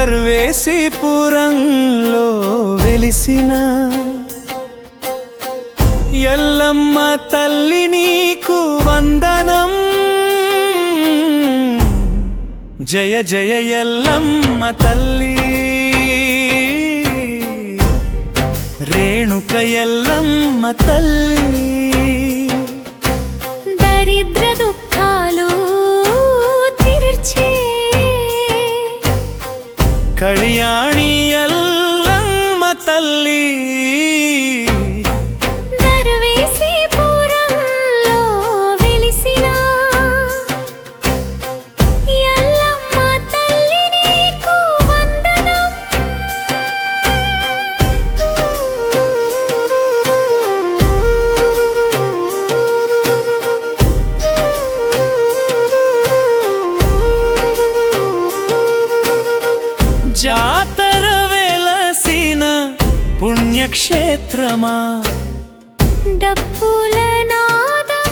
దర్వేసిపురంలో వెలిసిన ఎల్లమ్మ తల్లి నీకు వందనం జయ జయ ఎల్లమ్మ తల్లి రేణుక ఎల్లమ్మ తల్లి దరిద్ర దుఃఖాలు తీర్చే కళ్యాణి ఎల్లమ్మ తల్లి దర్వేసిపురంలో వెలిసిన ఎల్లమ్మ తల్లి నీకు వందనం జాతర వెలసిన పుణ్యక్షేత్రమా డప్పుల నాదం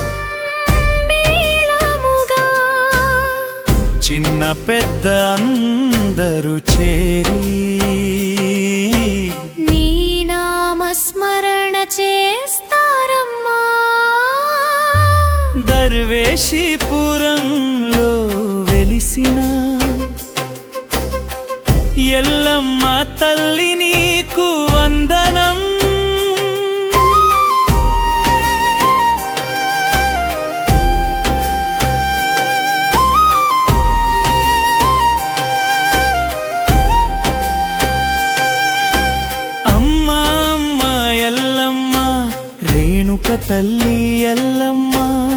మేళముగా చిన్న పెద్ద అందరూ చేరి నీ నామస్మరణ చేస్తారమ్మా దర్వేషిపురంలో వెలిసిన ఎల్లమ్మ తల్లి నీకు వందనం అమ్మ అమ్మ ఎల్లమ్మ రేణుక తల్లి ఎల్లమ్మ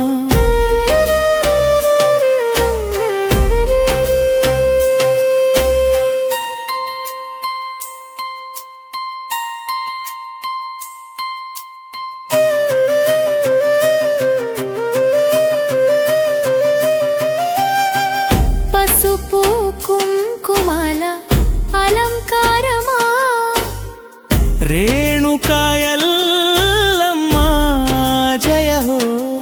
పసుపు కుంకుమాల అలంకారమా రేణుక ఎల్లమ్మ జయ హో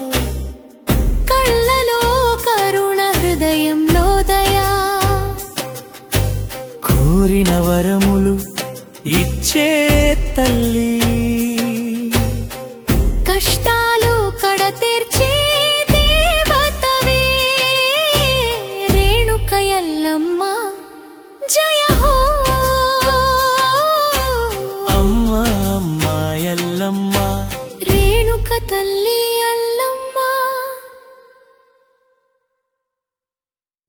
కళ్ళలో కరుణ హృదయంలో దయా కోరిన వరములు ఇచ్చే తల్లి కష్టాలు కడతీర్చే దేవతవే రేణుక ఎల్లమ్మ జయ హో అమ్మ అమ్మ ఎల్లమ్మ రేణుక తల్లి